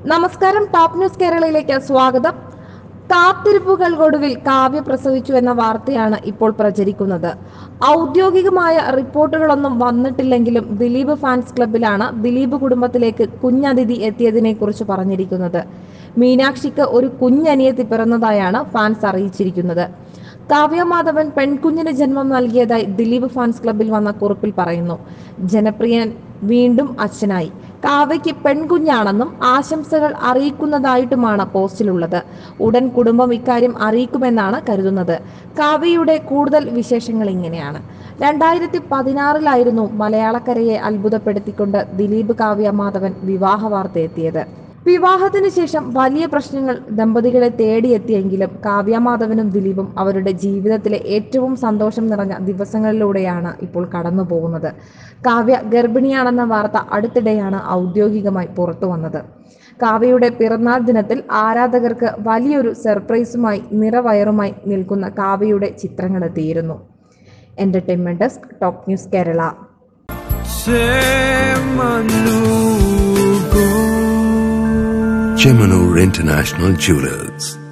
നമസ്കാരം top news കേരളയിലേക്ക് സ്വാഗതം കാത്തിരിപ്പുകൾക്കൊടുവിൽ കാവ്യ പ്രസവിച്ചു എന്ന വാർത്തയാണ് ഇപ്പോൾ പ്രചരിക്കുന്നത് ഔദ്യോഗികമായ റിപ്പോർട്ടുകളൊന്നും വന്നിട്ടില്ലെങ്കിലും ദിലീപ് ഫാൻസ് ക്ലബിലാണ് ദിലീപ് കുടുംബത്തിലേക്ക് കുഞ്ഞതിഥി എത്തിയതിനെ കുറിച്ച് പറഞ്ഞിരിക്കുന്നത് മീനാക്ഷിക്ക് ഒരു കുഞ്ഞനിയത്തി പിറന്നതായാണ് ഫാൻസ് അറിയിച്ചിരിക്കുന്നത് കാവ്യമാധവൻ പെൺകുഞ്ഞിന് ജന്മം നൽകിയതായി ദിലീപ് ഫാൻസ് ക്ലബിൽ വന്ന കുറിപ്പിൽ പറയുന്നു ജനപ്രിയൻ വീണ്ടും അച്ഛനായി കാവ്യയ്ക്ക് പെൺകുഞ്ഞാണെന്നും ആശംസകൾ അറിയിക്കുന്നതായിട്ടുമാണ് പോസ്റ്റിലുള്ളത് ഉടൻ കുടുംബം ഇക്കാര്യം അറിയിക്കുമെന്നാണ് കരുതുന്നത് കാവ്യയുടെ കൂടുതൽ വിശേഷങ്ങൾ ഇങ്ങനെയാണ് രണ്ടായിരത്തി പതിനാറിലായിരുന്നു മലയാളക്കരയെ അത്ഭുതപ്പെടുത്തിക്കൊണ്ട് ദിലീപ് കാവ്യ മാധവൻ വിവാഹ വാർത്ത എത്തിയത് വിവാഹത്തിന് ശേഷം വലിയ പ്രശ്നങ്ങൾ ദമ്പതികളെ തേടിയെത്തിയെങ്കിലും കാവ്യമാധവനും ദിലീപും അവരുടെ ജീവിതത്തിലെ ഏറ്റവും സന്തോഷം നിറഞ്ഞ ദിവസങ്ങളിലൂടെയാണ് ഇപ്പോൾ കടന്നു പോകുന്നത് കാവ്യ ഗർഭിണിയാണെന്ന വാർത്ത അടുത്തിടെയാണ് ഔദ്യോഗികമായി പുറത്തു വന്നത് കാവ്യയുടെ പിറന്നാൾ ദിനത്തിൽ ആരാധകർക്ക് വലിയൊരു സർപ്രൈസുമായി നിറവയറുമായി നിൽക്കുന്ന കാവ്യയുടെ ചിത്രങ്ങളെത്തിയിരുന്നു entertainment desk top news Kerala Chemanur International Jewelers.